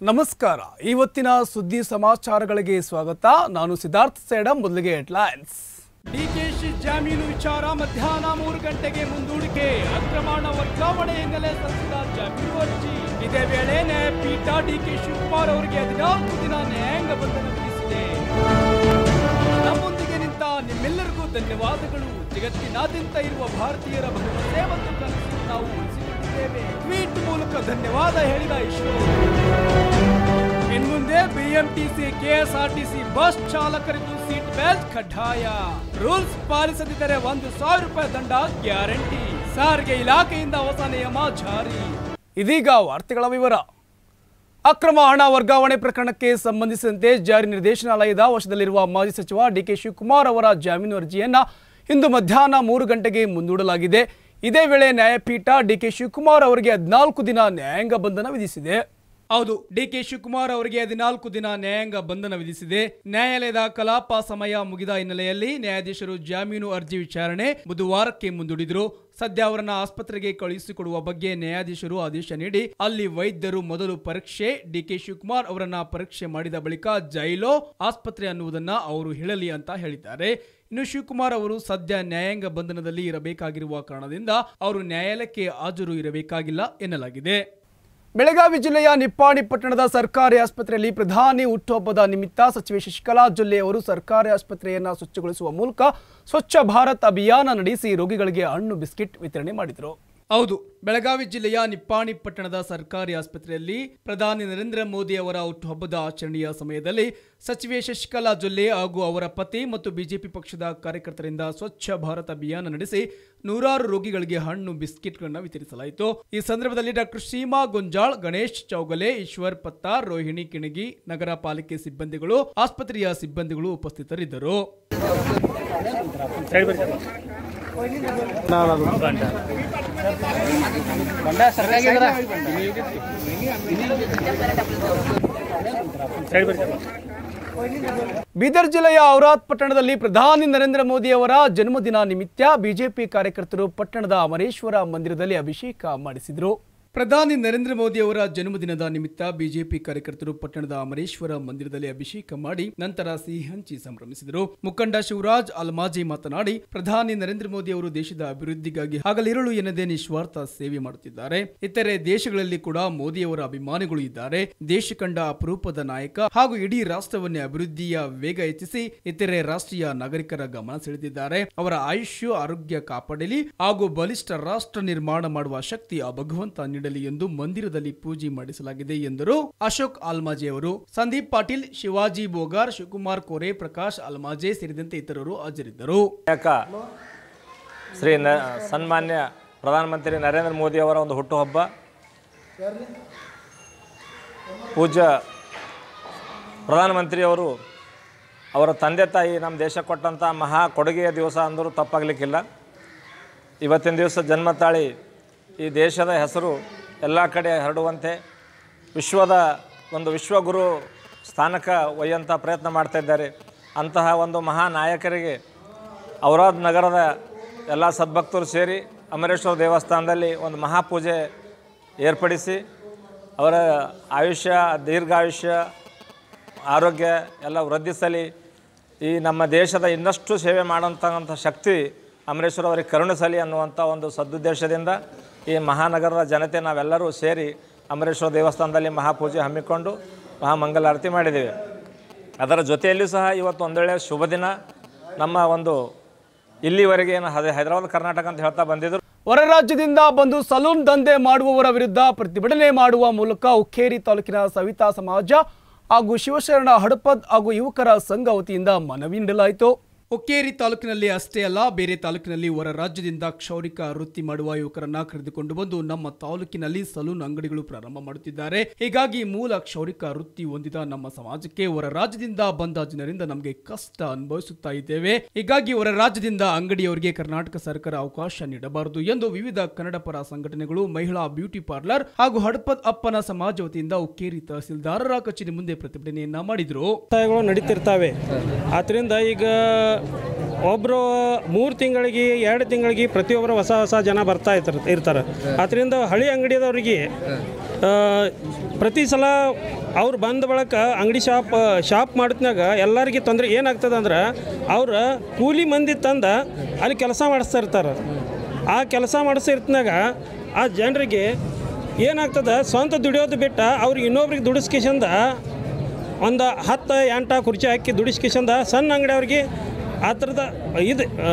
ನಮಸ್ಕಾರ ಇವತ್ತಿನ ಸುದ್ದಿ ಸಮಾಚಾರಗಳಿಗೆ ಸ್ವಾಗತ ನಾನು ಸಿದ್ಧಾರ್ಥ ಸೇಡ ಮೊದಲಿಗೆ ಹೆಡ್ಲೈನ್ಸ್ ಡಿಕೆಶಿ ಜಾಮೀನು ವಿಚಾರ ಮಧ್ಯಾಹ್ನ ಮೂರು ಗಂಟೆಗೆ ಮುಂದೂಡಿಕೆ ಅಕ್ರಮಣ ವರ್ಗಾವಣೆ ಹಿನ್ನೆಲೆ ಸಲ್ಲಿಸಿದ ಜಾಮೀನು ಅರ್ಜಿ ಇದೇ ವೇಳೆ ನ್ಯಾಯಪೀಠ ಡಿಕೆ ಶಿವಕುಮಾರ್ ಅವರಿಗೆ ಹದಿನಾಲ್ಕು ದಿನ ನ್ಯಾಯಾಂಗ ಬಂಧನ ವಿಧಿಸಿದೆ ನಮ್ಮೊಂದಿಗೆ ನಿಂತ ನಿಮ್ಮೆಲ್ಲರಿಗೂ ಧನ್ಯವಾದಗಳು ಜಗತ್ತಿನಾದ್ಯಂತ ಇರುವ ಭಾರತೀಯರ ಭರವಸೆ ಮತ್ತು ಕನಸನ್ನು ನಾವು ಉಳಿಸಿಕೊಂಡಿದ್ದೇವೆ ಟ್ವೀಟ್ ಮೂಲಕ ಧನ್ಯವಾದ ಹೇಳಿದ ಇಸ್ರೋ ಇನ್ಮುಂದೆ ಬಿಎಂಟಿಸಿ ಕೆಎಸ್ಆರ್ಟಿಸಿ ಬಸ್ ಚಾಲಕರಿಗೂ ಸೀಟ್ ಬೆಲ್ಟ್ ಕಡ್ಡಾಯ ರೂಲ್ಸ್ ಪಾಲಿಸದಿದ್ದರೆ ಒಂದು ಸಾವಿರ ರೂಪಾಯಿ ದಂಡ ಗ್ಯಾರಂಟಿ ಸಾರಿಗೆ ಇಲಾಖೆಯಿಂದ ಹೊಸ ನಿಯಮ ಜಾರಿ ಇದೀಗ ವಾರ್ತೆಗಳ ವಿವರ ಅಕ್ರಮ ಹಣ ವರ್ಗಾವಣೆ ಪ್ರಕರಣಕ್ಕೆ ಸಂಬಂಧಿಸಿದಂತೆ ಜಾರಿ ನಿರ್ದೇಶನಾಲಯದ ವಶದಲ್ಲಿರುವ ಮಾಜಿ ಸಚಿವ ಡಿಕೆ ಶಿವಕುಮಾರ್ ಅವರ ಜಾಮೀನು ಅರ್ಜಿಯನ್ನ ಇಂದು ಮಧ್ಯಾಹ್ನ ಮೂರು ಗಂಟೆಗೆ ಮುಂದೂಡಲಾಗಿದೆ ಇದೇ ವೇಳೆ ನ್ಯಾಯಪೀಠ ಡಿಕೆ ಶಿವಕುಮಾರ್ ಅವರಿಗೆ ಹದಿನಾಲ್ಕು ದಿನ ನ್ಯಾಯಾಂಗ ಬಂಧನ ವಿಧಿಸಿದೆ ಹೌದು ಡಿಕೆ ಶಿವಕುಮಾರ್ ಅವರಿಗೆ ಹದಿನಾಲ್ಕು ದಿನ ನ್ಯಾಯಾಂಗ ಬಂಧನ ವಿಧಿಸಿದೆ ನ್ಯಾಯಾಲಯದ ಕಲಾಪ ಸಮಯ ಮುಗಿದ ಹಿನ್ನೆಲೆಯಲ್ಲಿ ನ್ಯಾಯಾಧೀಶರು ಜಾಮೀನು ಅರ್ಜಿ ವಿಚಾರಣೆ ಬುಧವಾರಕ್ಕೆ ಮುಂದೂಡಿದ್ರು ಸದ್ಯ ಅವರನ್ನ ಆಸ್ಪತ್ರೆಗೆ ಕಳುಹಿಸಿಕೊಡುವ ಬಗ್ಗೆ ನ್ಯಾಯಾಧೀಶರು ಆದೇಶ ನೀಡಿ ಅಲ್ಲಿ ವೈದ್ಯರು ಮೊದಲು ಪರೀಕ್ಷೆ ಡಿಕೆ ಶಿವಕುಮಾರ್ ಅವರನ್ನ ಪರೀಕ್ಷೆ ಮಾಡಿದ ಬಳಿಕ ಜೈಲೋ ಆಸ್ಪತ್ರೆ ಅನ್ನುವುದನ್ನ ಅವರು ಹೇಳಲಿ ಅಂತ ಹೇಳಿದ್ದಾರೆ ಇನ್ನು ಶಿವಕುಮಾರ್ ಅವರು ಸದ್ಯ ನ್ಯಾಯಾಂಗ ಬಂಧನದಲ್ಲಿ ಇರಬೇಕಾಗಿರುವ ಕಾರಣದಿಂದ ಅವರು ನ್ಯಾಯಾಲಯಕ್ಕೆ ಹಾಜರು ಇರಬೇಕಾಗಿಲ್ಲ ಎನ್ನಲಾಗಿದೆ ಬೆಳಗಾವಿ ಜಿಲ್ಲೆಯ ನಿಪ್ಪಾಣಿ ಪಟ್ಟಣದ ಸರ್ಕಾರಿ ಆಸ್ಪತ್ರೆಯಲ್ಲಿ ಪ್ರಧಾನಿ ಹುಟ್ಟುಹಬ್ಬದ ನಿಮಿತ್ತ ಸಚಿವೆ ಶಶಿಕಲಾ ಜೊಲ್ಲೆ ಅವರು ಸರ್ಕಾರಿ ಆಸ್ಪತ್ರೆಯನ್ನು ಸ್ವಚ್ಛಗೊಳಿಸುವ ಮೂಲಕ ಸ್ವಚ್ಛ ಭಾರತ್ ಅಭಿಯಾನ ನಡೆಸಿ ರೋಗಿಗಳಿಗೆ ಹಣ್ಣು ಬಿಸ್ಕೆಟ್ ವಿತರಣೆ ಮಾಡಿದರು ಹೌದು ಬೆಳಗಾವಿ ಜಿಲ್ಲೆಯ ನಿಪ್ಪಾಣಿ ಪಟ್ಟಣದ ಸರ್ಕಾರಿ ಆಸ್ಪತ್ರೆಯಲ್ಲಿ ಪ್ರಧಾನಿ ನರೇಂದ್ರ ಮೋದಿ ಅವರ ಹುಟ್ಟುಹಬ್ಬದ ಆಚರಣೆಯ ಸಮಯದಲ್ಲಿ ಸಚಿವೆ ಶಶಿಕಲಾ ಜೊಲ್ಲೆ ಹಾಗೂ ಅವರ ಪತಿ ಮತ್ತು ಬಿಜೆಪಿ ಪಕ್ಷದ ಕಾರ್ಯಕರ್ತರಿಂದ ಸ್ವಚ್ಛ ಭಾರತ್ ಅಭಿಯಾನ ನಡೆಸಿ ನೂರಾರು ರೋಗಿಗಳಿಗೆ ಹಣ್ಣು ಬಿಸ್ಕೆಟ್ಗಳನ್ನು ವಿತರಿಸಲಾಯಿತು ಈ ಸಂದರ್ಭದಲ್ಲಿ ಡಾಕ್ಟರ್ ಸೀಮಾ ಗೊಂಜಾಳ್ ಗಣೇಶ್ ಚೌಗಲೆ ಈಶ್ವರ್ ಪತ್ತಾರ್ ರೋಹಿಣಿ ಕಿಣಗಿ ನಗರ ಪಾಲಿಕೆ ಸಿಬ್ಬಂದಿಗಳು ಆಸ್ಪತ್ರೆಯ ಸಿಬ್ಬಂದಿಗಳು ಉಪಸ್ಥಿತರಿದ್ದರು ಬೀದರ್ ಜಿಲ್ಲೆಯ ಔರಾದ್ ಪಟ್ಟಣದಲ್ಲಿ ಪ್ರಧಾನಿ ನರೇಂದ್ರ ಮೋದಿ ಅವರ ಜನ್ಮದಿನ ನಿಮಿತ್ತ ಬಿಜೆಪಿ ಕಾರ್ಯಕರ್ತರು ಪಟ್ಟಣದ ಅಮರೇಶ್ವರ ಮಂದಿರದಲ್ಲಿ ಅಭಿಷೇಕ ಮಾಡಿಸಿದರು ಪ್ರಧಾನಿ ನರೇಂದ್ರ ಮೋದಿ ಅವರ ಜನ್ಮದಿನದ ನಿಮಿತ್ತ ಬಿಜೆಪಿ ಕಾರ್ಯಕರ್ತರು ಪಟ್ಟಣದ ಅಮರೇಶ್ವರ ಮಂದಿರದಲ್ಲಿ ಅಭಿಷೇಕ ಮಾಡಿ ನಂತರ ಸಿಹಿ ಹಂಚಿ ಸಂಭ್ರಮಿಸಿದರು ಮುಖಂಡ ಶಿವರಾಜ್ ಅಲ್ಮಾಜಿ ಮಾತನಾಡಿ ಪ್ರಧಾನಿ ನರೇಂದ್ರ ಮೋದಿ ಅವರು ದೇಶದ ಅಭಿವೃದ್ಧಿಗಾಗಿ ಹಗಲಿರುಳು ಎನ್ನದೇ ನಿಸ್ವಾರ್ಥ ಸೇವೆ ಮಾಡುತ್ತಿದ್ದಾರೆ ಇತರೆ ದೇಶಗಳಲ್ಲಿ ಕೂಡ ಮೋದಿಯವರ ಅಭಿಮಾನಿಗಳು ಇದ್ದಾರೆ ದೇಶ ಕಂಡ ಅಪರೂಪದ ನಾಯಕ ಹಾಗೂ ಇಡೀ ರಾಷ್ಟ್ರವನ್ನೇ ಅಭಿವೃದ್ಧಿಯ ವೇಗ ಹೆಚ್ಚಿಸಿ ಇತರೆ ರಾಷ್ಟ್ರೀಯ ನಾಗರಿಕರ ಗಮನ ಸೆಳೆದಿದ್ದಾರೆ ಅವರ ಆಯುಷ್ಯ ಆರೋಗ್ಯ ಕಾಪಾಡಲಿ ಹಾಗೂ ಬಲಿಷ್ಠ ರಾಷ್ಟ್ರ ನಿರ್ಮಾಣ ಮಾಡುವ ಶಕ್ತಿ ಆ ಭಗವಂತ ನೀಡಲಿ ಎಂದು ಮಂದಿರದಲ್ಲಿ ಪೂಜೆ ಮಾಡಿಸಲಾಗಿದೆ ಎಂದರು ಅಶೋಕ್ ಆಲ್ಮಾಜೆ ಅವರು ಸಂದೀಪ್ ಪಾಟೀಲ್ ಶಿವಾಜಿ ಬೋಗಾರ್ ಶಿವಕುಮಾರ್ ಕೋರೆ ಪ್ರಕಾಶ್ ಆಲ್ಮಾಜೆ ಸೇರಿದಂತೆ ಇತರರು ಹಾಜರಿದ್ದರು ನಾಯಕ ಶ್ರೀ ನ ಸನ್ಮಾನ್ಯ ಪ್ರಧಾನಮಂತ್ರಿ ನರೇಂದ್ರ ಮೋದಿ ಅವರ ಒಂದು ಹುಟ್ಟುಹಬ್ಬ ಪೂಜ್ಯ ಪ್ರಧಾನಮಂತ್ರಿಯವರು ಅವರ ತಂದೆ ತಾಯಿ ನಮ್ಮ ದೇಶ ಕೊಟ್ಟಂಥ ಮಹಾ ಕೊಡುಗೆಯ ದಿವಸ ಅಂದರೂ ತಪ್ಪಾಗಲಿಕ್ಕಿಲ್ಲ ಇವತ್ತಿನ ದಿವಸ ಜನ್ಮ ತಾಳಿ ಈ ದೇಶದ ಹೆಸರು ಎಲ್ಲ ಕಡೆ ಹರಡುವಂತೆ ವಿಶ್ವದ ಒಂದು ವಿಶ್ವಗುರು ಸ್ಥಾನಕ್ಕೆ ಒಯ್ಯಂಥ ಪ್ರಯತ್ನ ಮಾಡ್ತಾ ಇದ್ದಾರೆ ಅಂತಹ ಒಂದು ಮಹಾ ನಾಯಕರಿಗೆ ಔರಾದ್ ನಗರದ ಎಲ್ಲ ಸದ್ಭಕ್ತರು ಸೇರಿ ಅಮರೇಶ್ವರ ದೇವಸ್ಥಾನದಲ್ಲಿ ಒಂದು ಮಹಾಪೂಜೆ ಏರ್ಪಡಿಸಿ ಅವರ ಆಯುಷ್ಯ ದೀರ್ಘಾಯುಷ್ಯ ಆರೋಗ್ಯ ಎಲ್ಲ ವೃದ್ಧಿಸಲಿ ಈ ನಮ್ಮ ದೇಶದ ಇನ್ನಷ್ಟು ಸೇವೆ ಮಾಡೋಂಥ ಶಕ್ತಿ ಅಮರೇಶ್ವರ ಅವರಿಗೆ ಕರುಣಿಸಲಿ ಅನ್ನುವಂಥ ಒಂದು ಸದುದ್ದೇಶದಿಂದ ಈ ಮಹಾನಗರದ ಜನತೆ ನಾವೆಲ್ಲರೂ ಸೇರಿ ಅಮರೇಶ್ವರ ದೇವಸ್ಥಾನದಲ್ಲಿ ಮಹಾಪೂಜೆ ಹಮ್ಮಿಕೊಂಡು ಮಹಾಮಂಗಲಾರತಿ ಮಾಡಿದ್ದೇವೆ ಅದರ ಜೊತೆಯಲ್ಲಿಯೂ ಸಹ ಇವತ್ತು ಒಂದೊಳ್ಳೆಯ ಶುಭ ದಿನ ನಮ್ಮ ಒಂದು ಇಲ್ಲಿವರೆಗೆ ಏನು ಹೈ- ಹೈದರಾಬಾದ್ ಕರ್ನಾಟಕ ಅಂತ ಹೇಳ್ತಾ ಬಂದಿದ್ರು ಹೊರ ರಾಜ್ಯದಿಂದ ಬಂದು ಸಲೂನ್ ದಂಧೆ ಮಾಡುವವರ ವಿರುದ್ಧ ಪ್ರತಿಭಟನೆ ಮಾಡುವ ಮೂಲಕ ಉಕ್ಕೇರಿ ತಾಲೂಕಿನ ಸವಿತಾ ಸಮಾಜ ಹಾಗೂ ಶಿವಶರಣ ಹಡಪದ್ ಹಾಗೂ ಯುವಕರ ಸಂಘ ವತಿಯಿಂದ ಮನವಿ ನೀಡಲಾಯಿತು ಹುಕ್ಕೇರಿ ತಾಲೂಕಿನಲ್ಲಿ ಅಷ್ಟೇ ಅಲ್ಲ ಬೇರೆ ತಾಲೂಕಿನಲ್ಲಿ ಹೊರ ರಾಜ್ಯದಿಂದ ಕ್ಷೌರಿಕ ವೃತ್ತಿ ಮಾಡುವ ಯುವಕರನ್ನ ಕರೆದುಕೊಂಡು ಬಂದು ನಮ್ಮ ತಾಲೂಕಿನಲ್ಲಿ ಸಲೂನ್ ಅಂಗಡಿಗಳು ಪ್ರಾರಂಭ ಮಾಡುತ್ತಿದ್ದಾರೆ ಹೀಗಾಗಿ ಮೂಲ ಕ್ಷೌರಿಕ ವೃತ್ತಿ ಹೊಂದಿದ ನಮ್ಮ ಸಮಾಜಕ್ಕೆ ಹೊರ ರಾಜ್ಯದಿಂದ ಬಂದ ಜನರಿಂದ ನಮಗೆ ಕಷ್ಟ ಅನುಭವಿಸುತ್ತಾ ಇದ್ದೇವೆ ಹೀಗಾಗಿ ಹೊರ ರಾಜ್ಯದಿಂದ ಅಂಗಡಿಯವರಿಗೆ ಕರ್ನಾಟಕ ಸರ್ಕಾರ ಅವಕಾಶ ನೀಡಬಾರದು ಎಂದು ವಿವಿಧ ಕನ್ನಡ ಪರ ಸಂಘಟನೆಗಳು ಮಹಿಳಾ ಬ್ಯೂಟಿ ಪಾರ್ಲರ್ ಹಾಗೂ ಹಡಪದ್ ಅಪ್ಪನ ಸಮಾಜ ವತಿಯಿಂದ ಉಕ್ಕೇರಿ ತಹಸೀಲ್ದಾರರ ಕಚೇರಿ ಮುಂದೆ ಪ್ರತಿಭಟನೆಯನ್ನ ಮಾಡಿದ್ರು ಒತ್ತಾಯಗಳು ನಡೀತಿರ್ತವೆ ಆದ್ದರಿಂದ ಈಗ ಒಬ್ಬರು ಮೂರು ತಿಂಗಳಿಗೆ ಎರಡು ತಿಂಗಳಿಗೆ ಪ್ರತಿಯೊಬ್ಬರು ಹೊಸ ಹೊಸ ಜನ ಬರ್ತಾ ಇರ್ತಾರೆ ಇರ್ತಾರೆ ಅದರಿಂದ ಹಳಿ ಅಂಗಡಿದವ್ರಿಗೆ ಆ, ಪ್ರತಿ ಸಲ ಅವ್ರು ಬಂದ ಬಳಿಕ ಅಂಗಡಿ ಶಾಪ್ ಶಾಪ್ ಮಾಡಿದ್ನಾಗ ಎಲ್ಲರಿಗೆ ತೊಂದರೆ ಏನಾಗ್ತದೆ ಅಂದ್ರೆ ಅವ್ರು ಕೂಲಿ ಮಂದಿ ತಂದ ಅಲ್ಲಿ ಕೆಲಸ ಮಾಡಿಸ್ತಾ ಇರ್ತಾರೆ ಆ ಕೆಲಸ ಮಾಡಿಸಿರ್ತನಾಗ ಆ ಜನರಿಗೆ ಏನಾಗ್ತದೆ ಸ್ವಂತ ದುಡಿಯೋದು ಬಿಟ್ಟ ಅವ್ರಿಗೆ ಇನ್ನೊಬ್ರಿಗೆ ದುಡಿಸ್ಕಿಸಿಂದ ಒಂದು ಹತ್ತು ಎಂಟ ಕುರ್ಚಿ ಹಾಕಿ ದುಡಿಸ್ಕಿಸಿಂದ ಸಣ್ಣ ಅಂಗಡಿಯವ್ರಿಗೆ ಆ ಥರದ ಇದು ಆ,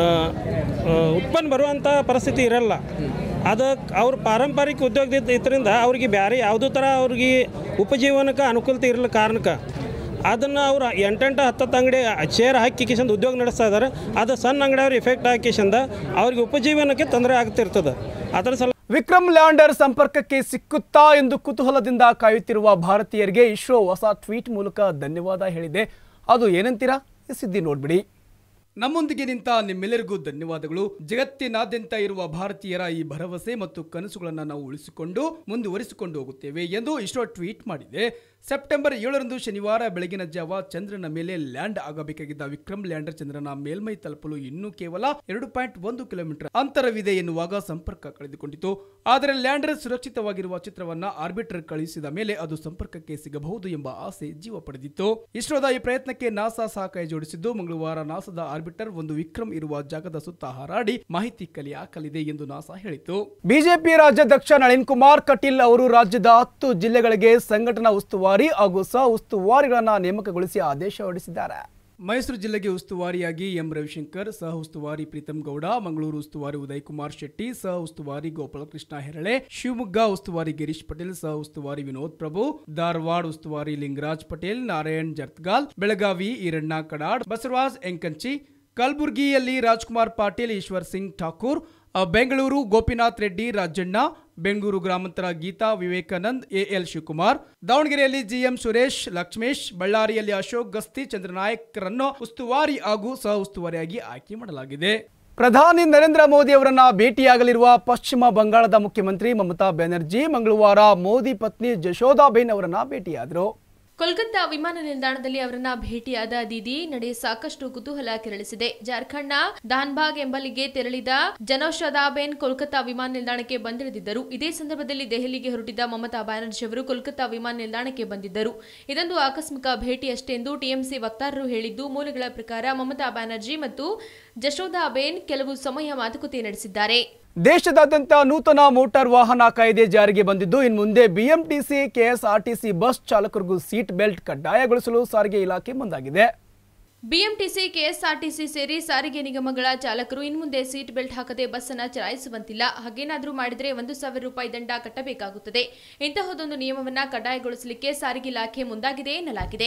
ಆ, ಉತ್ಪನ್ನ ಬರುವಂಥ ಪರಿಸ್ಥಿತಿ ಇರಲ್ಲ ಅದು ಅವ್ರ ಪಾರಂಪರಿಕ ಉದ್ಯೋಗದ ಇದರಿಂದ ಅವ್ರಿಗೆ ಬೇರೆ ಯಾವುದೋ ಥರ ಅವ್ರಿಗೆ ಉಪಜೀವನಕ್ಕೆ ಅನುಕೂಲತೆ ಇರಲ್ಲ ಕಾರಣಕ್ಕೆ ಅದನ್ನು ಅವ್ರು ಎಂಟೆಂಟು ಹತ್ತತ್ತು ಅಂಗಡಿ ಚೇರ್ ಹಾಕಿ ಕಿಶಂದ ಉದ್ಯೋಗ ನಡೆಸ್ತಾ ಇದ್ದಾರೆ ಅದು ಸಣ್ಣ ಅಂಗಡಿಯವ್ರು ಎಫೆಕ್ಟ್ ಹಾಕಿಸಿಂದ ಅವ್ರಿಗೆ ಉಪಜೀವನಕ್ಕೆ ತೊಂದರೆ ಆಗ್ತಿರ್ತದೆ ಅದರ ಸಲ ವಿಕ್ರಮ್ ಲ್ಯಾಂಡರ್ ಸಂಪರ್ಕಕ್ಕೆ ಸಿಕ್ಕುತ್ತಾ ಎಂದು ಕುತೂಹಲದಿಂದ ಕಾಯುತ್ತಿರುವ ಭಾರತೀಯರಿಗೆ ಇಸ್ರೋ ಹೊಸ ಟ್ವೀಟ್ ಮೂಲಕ ಧನ್ಯವಾದ ಹೇಳಿದೆ ಅದು ಏನಂತೀರಾ ಈ ಸುದ್ದಿ ನೋಡ್ಬಿಡಿ ನಮ್ಮೊಂದಿಗೆ ನಿಂತ ನಿಮ್ಮೆಲ್ಲರಿಗೂ ಧನ್ಯವಾದಗಳು ಜಗತ್ತಿನಾದ್ಯಂತ ಇರುವ ಭಾರತೀಯರ ಈ ಭರವಸೆ ಮತ್ತು ಕನಸುಗಳನ್ನು ನಾವು ಉಳಿಸಿಕೊಂಡು ಮುಂದುವರಿಸಿಕೊಂಡು ಹೋಗುತ್ತೇವೆ ಎಂದು ಇಸ್ರೋ ಟ್ವೀಟ್ ಮಾಡಿದೆ ಸೆಪ್ಟೆಂಬರ್ ಏಳರಂದು ಶನಿವಾರ ಬೆಳಗಿನ ಜಾವ ಚಂದ್ರನ ಮೇಲೆ ಲ್ಯಾಂಡ್ ಆಗಬೇಕಾಗಿದ್ದ ವಿಕ್ರಮ್ ಲ್ಯಾಂಡರ್ ಚಂದ್ರನ ಮೇಲ್ಮೈ ತಲುಪಲು ಇನ್ನೂ ಕೇವಲ ಎರಡು ಪಾಯಿಂಟ್ ಒಂದು ಕಿಲೋಮೀಟರ್ ಅಂತರವಿದೆ ಎನ್ನುವಾಗ ಸಂಪರ್ಕ ಕಳೆದುಕೊಂಡಿತು ಆದರೆ ಲ್ಯಾಂಡರ್ ಸುರಕ್ಷಿತವಾಗಿರುವ ಚಿತ್ರವನ್ನ ಆರ್ಬಿಟರ್ ಕಳುಹಿಸಿದ ಮೇಲೆ ಅದು ಸಂಪರ್ಕಕ್ಕೆ ಸಿಗಬಹುದು ಎಂಬ ಆಸೆ ಜೀವ ಪಡೆದಿತ್ತು ಇಸ್ರೋದ ಈ ಪ್ರಯತ್ನಕ್ಕೆ ನಾಸಾ ಸಹ ಕೈ ಜೋಡಿಸಿದ್ದು ಮಂಗಳವಾರ ನಾಸಾದ ಆರ್ಬಿಟರ್ ಒಂದು ವಿಕ್ರಮ್ ಇರುವ ಜಾಗದ ಸುತ್ತ ಹಾರಾಡಿ ಮಾಹಿತಿ ಕಲೆ ಹಾಕಲಿದೆ ಎಂದು ನಾಸಾ ಹೇಳಿತು ಬಿಜೆಪಿ ರಾಜ್ಯಾಧ್ಯಕ್ಷ ನಳಿನ್ ಕುಮಾರ್ ಕಟೀಲ್ ಅವರು ರಾಜ್ಯದ ಹತ್ತು ಜಿಲ್ಲೆಗಳಿಗೆ ಸಂಘಟನಾ ಉಸ್ತುವಾರಿ ಹಾಗೂ ಸಹ ಉಸ್ತುವಾರಿಗಳನ್ನ ನೇಮಕಗೊಳಿಸಿ ಆದೇಶ ಹೊರಡಿಸಿದ್ದಾರೆ ಮೈಸೂರು ಜಿಲ್ಲೆಗೆ ಉಸ್ತುವಾರಿಯಾಗಿ ಎಂ ರವಿಶಂಕರ್ ಸಹ ಉಸ್ತುವಾರಿ ಪ್ರೀತಂ ಗೌಡ ಮಂಗಳೂರು ಉಸ್ತುವಾರಿ ಉದಯ್ ಕುಮಾರ್ ಶೆಟ್ಟಿ ಸಹ ಉಸ್ತುವಾರಿ ಗೋಪಾಲಕೃಷ್ಣ ಹೆರಳೆ ಶಿವಮೊಗ್ಗ ಉಸ್ತುವಾರಿ ಗಿರೀಶ್ ಪಟೇಲ್ ಸಹ ಉಸ್ತುವಾರಿ ವಿನೋದ್ ಪ್ರಭು ಧಾರವಾಡ ಉಸ್ತುವಾರಿ ಲಿಂಗರಾಜ್ ಪಟೇಲ್ ನಾರಾಯಣ್ ಜರ್ತ್ಗಾಲ್ ಬೆಳಗಾವಿ ಈರಣ್ಣ ಕಡಾಡ್ ಬಸವರಾಜ್ ಎಂಕಂಚಿ ಕಲಬುರಗಿಯಲ್ಲಿ ರಾಜ್ಕುಮಾರ್ ಪಾಟೀಲ್ ಈಶ್ವರ್ ಸಿಂಗ್ ಠಾಕೂರ್ ಅ, ಬೆಂಗಳೂರು ಗೋಪಿನಾಥ್ ರೆಡ್ಡಿ ರಾಜಣ್ಣ ಬೆಂಗಳೂರು ಗ್ರಾಮಾಂತರ ಗೀತಾ ವಿವೇಕಾನಂದ್ ಎಎಲ್ ಶಿವಕುಮಾರ್ ದಾವಣಗೆರೆಯಲ್ಲಿ ಜಿಎಂ ಸುರೇಶ್ ಲಕ್ಷ್ಮೇಶ್ ಬಳ್ಳಾರಿಯಲ್ಲಿ ಅಶೋಕ್ ಗಸ್ತಿ ಚಂದ್ರನಾಯಕರನ್ನು ಉಸ್ತುವಾರಿ ಹಾಗೂ ಸಹ ಉಸ್ತುವಾರಿಯಾಗಿ ಆಯ್ಕೆ ಮಾಡಲಾಗಿದೆ ಪ್ರಧಾನಿ ನರೇಂದ್ರ ಮೋದಿ ಅವರನ್ನ ಭೇಟಿಯಾಗಲಿರುವ ಪಶ್ಚಿಮ ಬಂಗಾಳದ ಮುಖ್ಯಮಂತ್ರಿ ಮಮತಾ ಬ್ಯಾನರ್ಜಿ ಮಂಗಳವಾರ ಮೋದಿ ಪತ್ನಿ ಜಶೋದಾಬೇನ್ ಅವರನ್ನ ಭೇಟಿಯಾದರು ಕೋಲ್ಕತ್ತಾ ವಿಮಾನ ನಿಲ್ದಾಣದಲ್ಲಿ ಅವರನ್ನ ಭೇಟಿಯಾದ ದೀದಿ ನಡೆ ಸಾಕಷ್ಟು ಕುತೂಹಲ ಕೆರಳಿಸಿದೆ ಜಾರ್ಖಂಡ್ನ ಧಾನ್ಬಾಗ್ ಎಂಬಲ್ಲಿಗೆ ತೆರಳಿದ ಜನೌಷಧಾಬೇನ್ ಕೋಲ್ಕತ್ತಾ ವಿಮಾನ ನಿಲ್ದಾಣಕ್ಕೆ ಬಂದಿಳಿದಿದ್ದರು ಇದೇ ಸಂದರ್ಭದಲ್ಲಿ ದೆಹಲಿಗೆ ಹೊರಟಿದ್ದ ಮಮತಾ ಬ್ಯಾನರ್ಜಿ ಅವರು ಕೋಲ್ಕತ್ತಾ ವಿಮಾನ ನಿಲ್ದಾಣಕ್ಕೆ ಬಂದಿದ್ದರು ಇದೊಂದು ಆಕಸ್ಮಿಕ ಭೇಟಿಯಷ್ಟೇ ಎಂದು ಟಿಎಂಸಿ ವಕ್ತಾರರು ಹೇಳಿದ್ದು ಮೂಲಗಳ ಪ್ರಕಾರ ಮಮತಾ ಬ್ಯಾನರ್ಜಿ ಮತ್ತು ಜಶೋದಾಬೇನ್ ಕೆಲವು ಸಮಯ ಮಾತುಕತೆ ನಡೆಸಿದ್ದಾರೆ ದೇಶದಾದ್ಯಂತ ನೂತನ ಮೋಟಾರ್ ವಾಹನ ಕಾಯ್ದೆ ಜಾರಿಗೆ ಬಂದಿದ್ದು ಇನ್ನು ಮುಂದೆ ಬಿಎಂಟಿಸಿ ಕೆಎಸ್ಆರ್ಟಿಸಿ ಬಸ್ ಚಾಲಕರಿಗೂ ಸೀಟ್ ಬೆಲ್ಟ್ ಕಡ್ಡಾಯಗೊಳಿಸಲು ಸಾರಿಗೆ ಇಲಾಖೆ ಮುಂದಾಗಿದೆ ಬಿಎಂಟಿಸಿ ಕೆಎಸ್ಆರ್ಟಿಸಿ ಸೇರಿ ಸಾರಿಗೆ ನಿಗಮಗಳ ಚಾಲಕರು ಇನ್ಮುಂದೆ ಸೀಟ್ ಬೆಲ್ಟ್ ಹಾಕದೆ ಬಸ್ ಅನ್ನ ಚಲಾಯಿಸುವಂತಿಲ್ಲ ಹಾಗೇನಾದರೂ ಮಾಡಿದರೆ ಒಂದು ಸಾವಿರ ರೂಪಾಯಿ ದಂಡ ಕಟ್ಟಬೇಕಾಗುತ್ತದೆ ಇಂತಹದೊಂದು ನಿಯಮವನ್ನ ಕಡ್ಡಾಯಗೊಳಿಸಲಿಕ್ಕೆ ಸಾರಿಗೆ ಇಲಾಖೆ ಮುಂದಾಗಿದೆ ಎನ್ನಲಾಗಿದೆ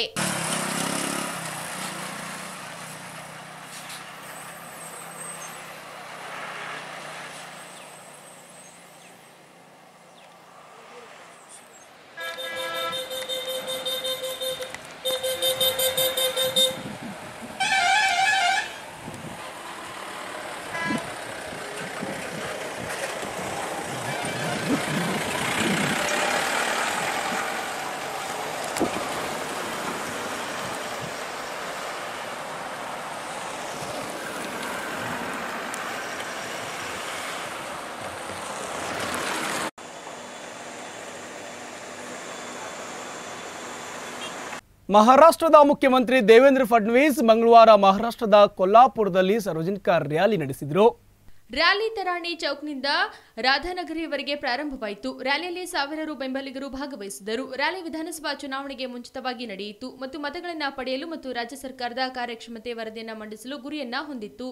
ಮಹಾರಾಷ್ಟ್ರದ ಮುಖ್ಯಮಂತ್ರಿ ದೇವೇಂದ್ರ ಫಡ್ನವೀಸ್ ಮಂಗಳವಾರ ಮಹಾರಾಷ್ಟ್ರದ ಕೊಲ್ಲಾಪುರದಲ್ಲಿ ಸಾರ್ವಜನಿಕ ರ್ಯಾಲಿ ನಡೆಸಿದರು ರ್ಯಾಲಿ ತರಾಣಿ ಚೌಕ್ನಿಂದ ರಾಧಾನಗರಿಯವರೆಗೆ ಪ್ರಾರಂಭವಾಯಿತು ರ್ಯಾಲಿಯಲ್ಲಿ ಸಾವಿರಾರು ಬೆಂಬಲಿಗರು ಭಾಗವಹಿಸಿದರು ರ್ಯಾಲಿ ವಿಧಾನಸಭಾ ಚುನಾವಣೆಗೆ ಮುಂಚಿತವಾಗಿ ನಡೆಯಿತು ಮತ್ತು ಮತಗಳನ್ನು ಪಡೆಯಲು ಮತ್ತು ರಾಜ್ಯ ಸರ್ಕಾರದ ಕಾರ್ಯಕ್ಷಮತೆ ವರದಿಯನ್ನ ಮಂಡಿಸಲು ಗುರಿಯನ್ನ ಹೊಂದಿತ್ತು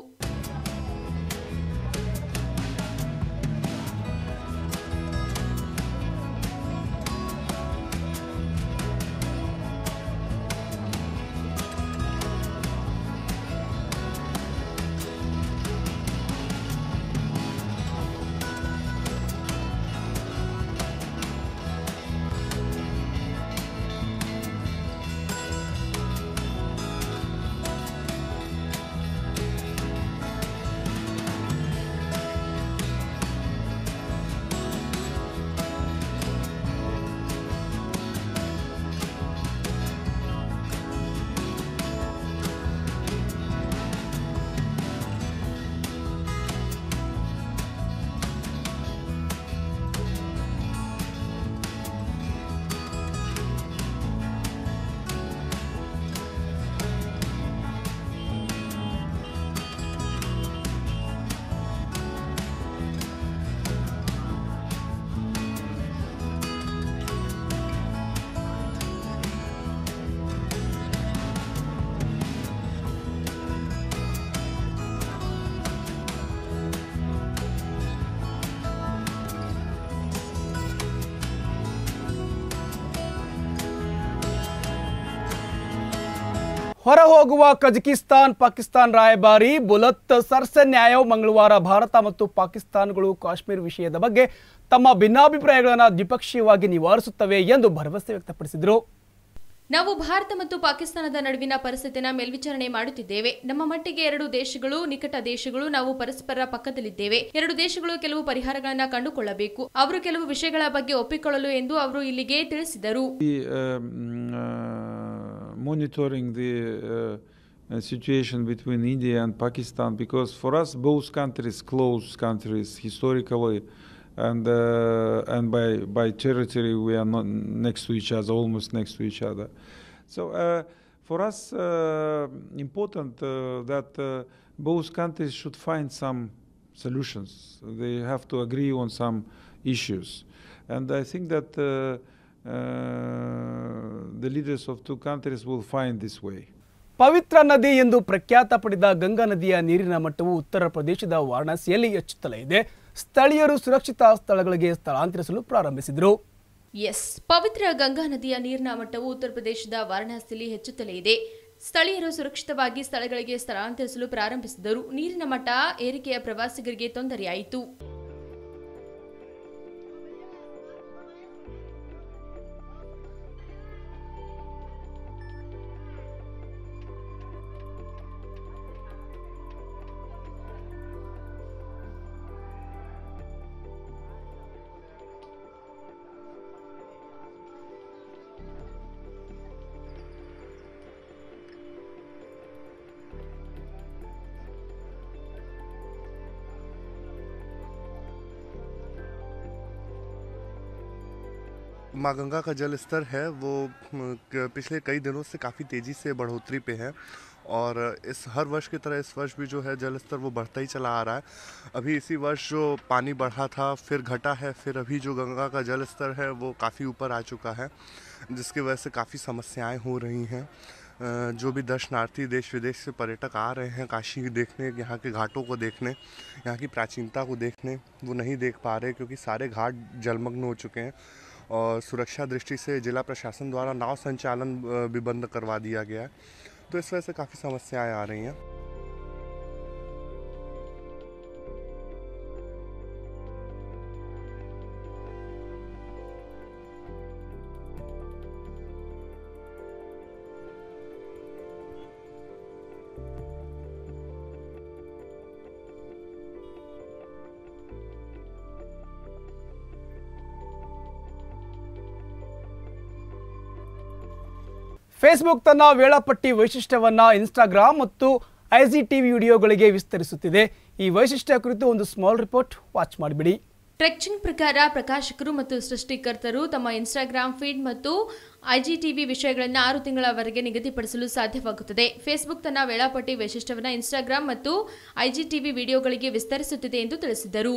ಹೊರ ಹೋಗುವ ಕಜಕಿಸ್ತಾನ್ ಪಾಕಿಸ್ತಾನ್ ರಾಯಭಾರಿ ಬುಲತ್ ಸರ್ಸನ್ಯಾಯವ್ ಮಂಗಳವಾರ ಭಾರತ ಮತ್ತು ಪಾಕಿಸ್ತಾನಗಳು ಕಾಶ್ಮೀರ ವಿಷಯದ ಬಗ್ಗೆ ತಮ್ಮ ಭಿನ್ನಾಭಿಪ್ರಾಯಗಳನ್ನು ದ್ವಿಪಕ್ಷೀಯವಾಗಿ ನಿವಾರಿಸುತ್ತವೆ ಎಂದು ಭರವಸೆ ವ್ಯಕ್ತಪಡಿಸಿದರು ನಾವು ಭಾರತ ಮತ್ತು ಪಾಕಿಸ್ತಾನದ ನಡುವಿನ ಪರಿಸ್ಥಿತಿನ ಮೇಲ್ವಿಚಾರಣೆ ಮಾಡುತ್ತಿದ್ದೇವೆ ನಮ್ಮ ಮಟ್ಟಿಗೆ ಎರಡು ದೇಶಗಳು ನಿಕಟ ದೇಶಗಳು ನಾವು ಪರಸ್ಪರ ಪಕ್ಕದಲ್ಲಿದ್ದೇವೆ ಎರಡು ದೇಶಗಳು ಕೆಲವು ಪರಿಹಾರಗಳನ್ನ ಕಂಡುಕೊಳ್ಳಬೇಕು ಅವರು ಕೆಲವು ವಿಷಯಗಳ ಬಗ್ಗೆ ಒಪ್ಪಿಕೊಳ್ಳಲು ಎಂದು ಅವರು ಇಲ್ಲಿಗೆ ತಿಳಿಸಿದರು be um, uh, monitoring the uh, uh, situation between India and Pakistan because for us both countries close countries historically and uh, and by by territory we are not next to each other almost next to each other so uh, for us uh, important uh, that uh, both countries should find some solutions they have to agree on some issues and I think that uh, uh, the leaders of two countries will find this way. ಪವಿತ್ರ ನದಿ ಎಂದು ಪ್ರಖ್ಯಾತ ಪಡೆದ ಗಂಗಾ ನದಿಯ ನೀರಿನ ಮಟ್ಟವು ಉತ್ತರ ಪ್ರದೇಶದ ವಾರಣಾಸಿಯಲ್ಲಿ ಹೆಚ್ಚುತ್ತಲೇ ಇದೆ ಸ್ಥಳೀಯರು ಸುರಕ್ಷಿತ ಸ್ಥಳಗಳಿಗೆ ಸ್ಥಳಾಂತರಿಸಲು ಪ್ರಾರಂಭಿಸಿದರು ಎಸ್ ಪವಿತ್ರ ಗಂಗಾ ನದಿಯ ನೀರಿನ ಮಟ್ಟವು ಉತ್ತರ ಪ್ರದೇಶದ ವಾರಣಾಸಿಯಲ್ಲಿ ಹೆಚ್ಚುತ್ತಲೇ ಇದೆ ಸ್ಥಳೀಯರು ಸುರಕ್ಷಿತವಾಗಿ ಸ್ಥಳಗಳಿಗೆ ಸ್ಥಳಾಂತರಿಸಲು ಪ್ರಾರಂಭಿಸಿದರು ನೀರಿನ ಮಟ್ಟ ಏರಿಕೆಯ ಪ್ರವಾಸಿಗರಿಗೆ ತೊಂದರೆಯಾಯಿತು माँ गंगा का जल स्तर है वो म, क- पिछले कई दिनों से काफ़ी तेज़ी से बढ़ोतरी पे है और इस हर वर्ष की तरह इस वर्ष भी जो है जल स्तर वो बढ़ता ही चला आ रहा है अभी इसी वर्ष जो पानी बढ़ा था फिर घटा है फिर अभी जो गंगा का जल स्तर है वो काफ़ी ऊपर आ चुका है जिसकी वजह से काफ़ी समस्याएं हो रही हैं अ, जो भी दर्शनार्थी देश विदेश से पर्यटक आ रहे हैं काशी देखने यहाँ के घाटों को देखने यहाँ की प्राचीनता को देखने वो नहीं देख पा रहे क्योंकि सारे घाट जलमग्न हो चुके हैं और सुरक्षा दृष्टि से जिला प्रशासन द्वारा नाव संचालन अ, भी बंद करवा दिया गया है तो इस वजह से काफ़ी समस्याएं आ रही हैं ಫೇಸ್ಬುಕ್ ತನ್ನ ವೇಳಾಪಟ್ಟಿ ವೈಶಿಷ್ಟ್ಯವನ್ನ ಇನ್ಸ್ಟಾಗ್ರಾಮ್ ಮತ್ತು ಐಜಿ ಟಿವಿ ವಿಡಿಯೋಗಳಿಗೆ ವಿಸ್ತರಿಸುತ್ತಿದೆ ಈ ವೈಶಿಷ್ಟ್ಯ ಕುರಿತು ಒಂದು ಸ್ಮಾಲ್ ರಿಪೋರ್ಟ್ ವಾಚ್ ಮಾಡಿಬಿಡಿ ಟ್ರೆಕ್ಚಿಂಗ್ ಪ್ರಕಾರ ಪ್ರಕಾಶಕರು ಮತ್ತು ಸೃಷ್ಟಿಕರ್ತರು ತಮ್ಮ ಇನ್ಸ್ಟಾಗ್ರಾಮ್ ಫೀಡ್ ಮತ್ತು ಐಜಿಟಿವಿ ವಿಷಯಗಳನ್ನು ಆರು ತಿಂಗಳವರೆಗೆ ನಿಗದಿಪಡಿಸಲು ಸಾಧ್ಯವಾಗುತ್ತದೆ ಫೇಸ್ಬುಕ್ ತನ್ನ ವೇಳಾಪಟ್ಟಿ ವೈಶಿಷ್ಟ್ಯವನ್ನು ಇನ್ಸ್ಟಾಗ್ರಾಮ್ ಮತ್ತು ಐಜಿಟಿವಿ ವಿಡಿಯೋಗಳಿಗೆ ವಿಸ್ತರಿಸುತ್ತಿದೆ ಎಂದು ತಿಳಿಸಿದರು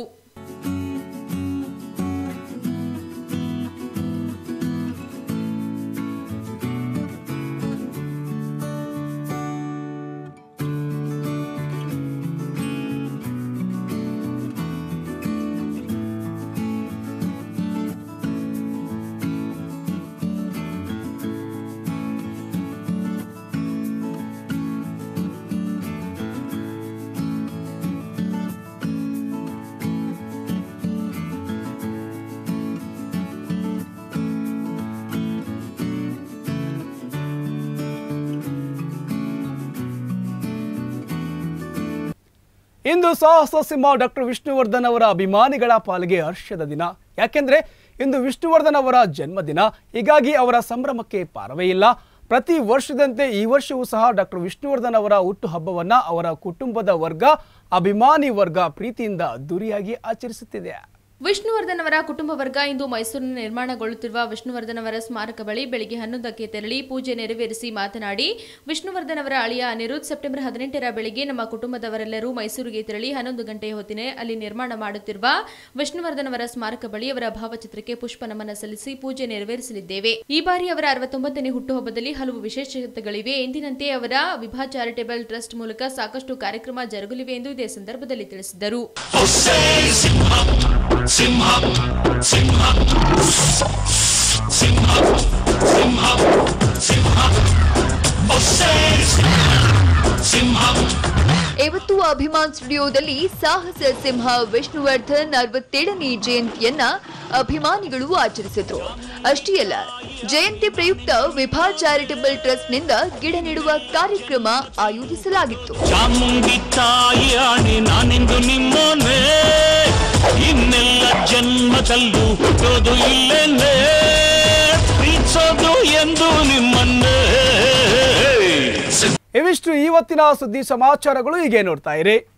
ಇಂದು ಸಾಹಸ ಸಿಂಹ ಡಾಕ್ಟರ್ ವಿಷ್ಣುವರ್ಧನ್ ಅವರ ಅಭಿಮಾನಿಗಳ ಪಾಲಿಗೆ ಹರ್ಷದ ದಿನ ಯಾಕೆಂದ್ರೆ ಇಂದು ವಿಷ್ಣುವರ್ಧನ್ ಅವರ ಜನ್ಮದಿನ ಹೀಗಾಗಿ ಅವರ ಸಂಭ್ರಮಕ್ಕೆ ಪಾರವೇ ಇಲ್ಲ ಪ್ರತಿ ವರ್ಷದಂತೆ ಈ ವರ್ಷವೂ ಸಹ ಡಾಕ್ಟರ್ ವಿಷ್ಣುವರ್ಧನ್ ಅವರ ಹುಟ್ಟುಹಬ್ಬವನ್ನ ಅವರ ಕುಟುಂಬದ ವರ್ಗ ಅಭಿಮಾನಿ ವರ್ಗ ಪ್ರೀತಿಯಿಂದ ಅದ್ದೂರಿಯಾಗಿ ಆಚರಿಸುತ್ತಿದೆ ವಿಷ್ಣುವರ್ಧನ್ ಅವರ ಕುಟುಂಬ ವರ್ಗ ಇಂದು ಮೈಸೂರಿನ ನಿರ್ಮಾಣಗೊಳ್ಳುತ್ತಿರುವ ವಿಷ್ಣುವರ್ಧನ್ ಅವರ ಸ್ಮಾರಕ ಬಳಿ ಬೆಳಿಗ್ಗೆ ಹನ್ನೊಂದಕ್ಕೆ ತೆರಳಿ ಪೂಜೆ ನೆರವೇರಿಸಿ ಮಾತನಾಡಿ ವಿಷ್ಣುವರ್ಧನ್ ಅವರ ಅಳಿಯ ಅನಿರುದ್ಧ್ ಸೆಪ್ಟೆಂಬರ್ ಹದಿನೆಂಟರ ಬೆಳಿಗ್ಗೆ ನಮ್ಮ ಕುಟುಂಬದವರೆಲ್ಲರೂ ಮೈಸೂರಿಗೆ ತೆರಳಿ ಹನ್ನೊಂದು ಗಂಟೆಯ ಹೊತ್ತಿನ ಅಲ್ಲಿ ನಿರ್ಮಾಣ ಮಾಡುತ್ತಿರುವ ವಿಷ್ಣುವರ್ಧನ್ ಅವರ ಸ್ಮಾರಕ ಬಳಿ ಅವರ ಭಾವಚಿತ್ರಕ್ಕೆ ಪುಷ್ಪ ನಮನ ಸಲ್ಲಿಸಿ ಪೂಜೆ ನೆರವೇರಿಸಲಿದ್ದೇವೆ ಈ ಬಾರಿ ಅವರ ಅರವತ್ತೊಂಬತ್ತನೇ ಹುಟ್ಟುಹಬ್ಬದಲ್ಲಿ ಹಲವು ವಿಶೇಷತೆಗಳಿವೆ ಎಂದಿನಂತೆ ಅವರ ವಿಭಾ ಚಾರಿಟೇಬಲ್ ಟ್ರಸ್ಟ್ ಮೂಲಕ ಸಾಕಷ್ಟು ಕಾರ್ಯಕ್ರಮ ಜರುಗಲಿವೆ ಎಂದು ಇದೇ ಸಂದರ್ಭದಲ್ಲಿ ತಿಳಿಸಿದರು Você ಬೆಂಗಳೂರು ಅಭಿಮಾನ್ ಸ್ಟುಡಿಯೋದಲ್ಲಿ ಸಾಹಸ ಸಿಂಹ ವಿಷ್ಣುವರ್ಧನ್ ಅರವತ್ತೇಳನೇ ಜಯಂತಿಯನ್ನ ಅಭಿಮಾನಿಗಳು ಆಚರಿಸಿದ್ರು ಅಷ್ಟೇ ಅಲ್ಲ ಜಯಂತಿ ಪ್ರಯುಕ್ತ ವಿಭಾ ಚಾರಿಟಬಲ್ ಟ್ರಸ್ಟ್ನಿಂದ ಗಿಡ ನೆಡುವ ಕಾರ್ಯಕ್ರಮ ಆಯೋಜಿಸಲಾಗಿತ್ತು ಚಾಮುಂಡಿ ತಾಯಿ ಆಣೆ ನಾನಿಂದು ನಿಮ್ಮನೆ ಇನ್ನೆಲ್ಲ ಜನ್ಮದಲ್ಲೂ ಹುಟ್ಟೋದು ಇಲ್ಲೇನೆ ಪ್ರೀತಿಸೋದು ಎಂದು ನಿಮ್ಮನ್ನೇ ಇವಿಷ್ಟು ಇವತ್ತಿನ ಸುದ್ದಿ ಸಮಾಚಾರಗಳು ಹೀಗೆ ನೋಡ್ತಾ ಇರಿ